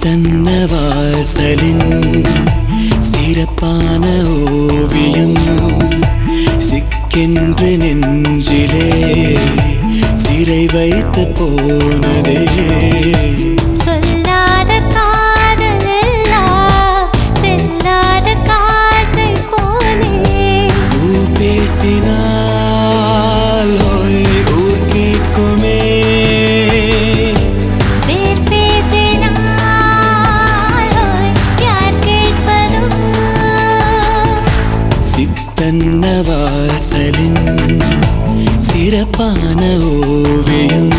சித்தன்ன வாசலின் சிறப்பான ஓவியம் சிக்கென்று நெஞ்சிலே சிறை வைத்து போனதே சொல்லாத காதலெல்லாம் செல்லாத காசை போலே பூ பேசினால் ஓய் ஊர் கேட்குமே வேர் பேசினாலோ யார் கேட்பதோ சித்தன்ன வாசலின் சிறப்பான ஓவியம்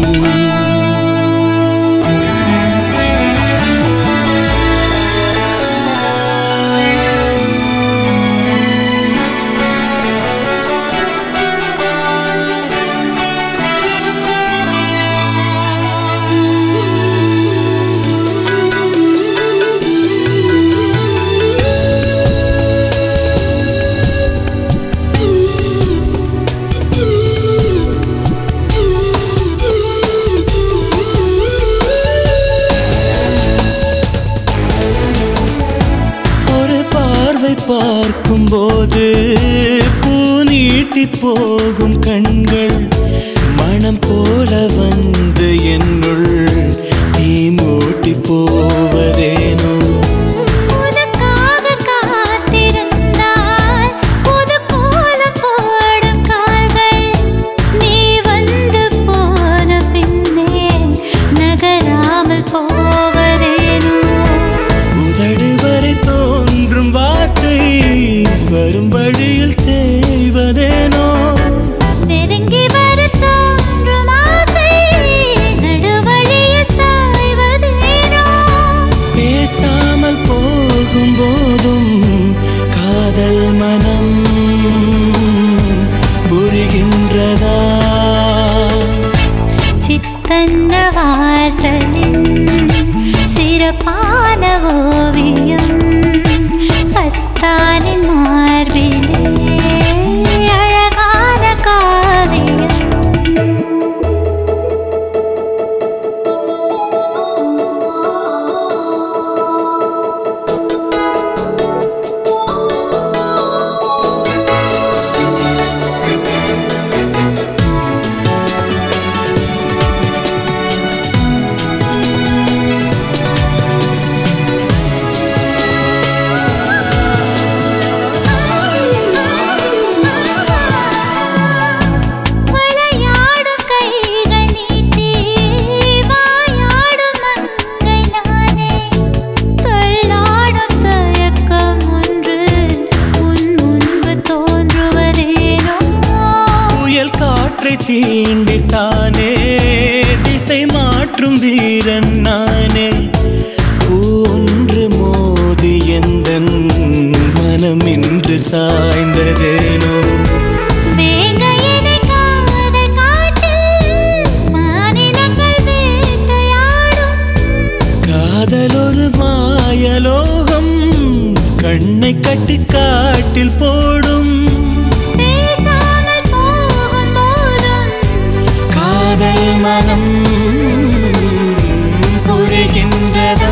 ஒரு பார்வை பார்க்கும்போது பூ நீட்டி போகும் கண்கள் மனம் போல வந்து என்னுள் நீ மூட்டி போவதேனோ உனக்காக காத்திருந்தால் புது கோலம் போடும் கால்கள் நீ வந்து போன பின்னே நகராமல் போவதேனோ உதடு வரை தோன்றும் வார்த்தை வரும் வழியில் தேய்வதேனோ நெருங்கி வர தோன்றும் ஆசை நடுவழியில் சாய்வதேனோ பேசாமல் போகும்போதும் காதல் மனம் புரிகின்றதா சித்தந்த வாசலின் சிறப்பான ஓவியம் பத்தானின் மார்பிலே அழகான காவியம் விளையாடும் கைகள் நீட்டி வாயாடும் மங்கை நானே தள்ளாடும் தயக்கம் ஒன்று உன் முன்பு தோன்றுவதேனோ புயல் காற்றை தீண்டித்தானே திசை மாற்றும் வீரன் நானே பூன்று மோதி எந்தன் மனம் இன்று சாய்ந்ததேனோ வேங்கையினை காதல் காட்டில் மாநிலங்கள் வேட்டையாடும் காதல் ஒரு மாயலோகம் கண்ணை கட்டி காட்டில் போடும் பேசாமல் போகும் போதும் காதல் மனம் புரிகின்றதா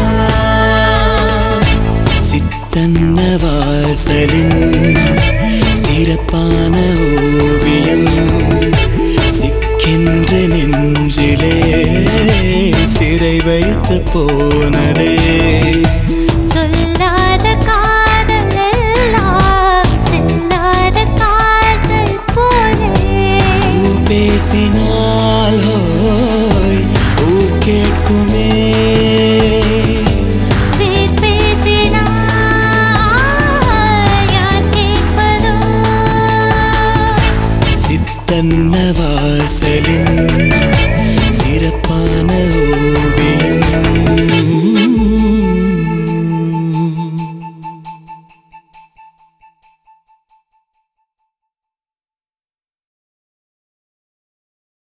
சித்தன்ன வாசலின் சிறப்பான ஓவியம் சிக்கின்ற நெஞ்சிலே சிறை வைத்து போனதே சொல்லாத காதலெல்லாம் செல்லாத காசல் போலே பூ பேசினால் ஹோய் ஊர் கேட்குமே வேர் பேசினால் யார் கேட்பதோ சித்தன்ன வாசலின் சிறப்பான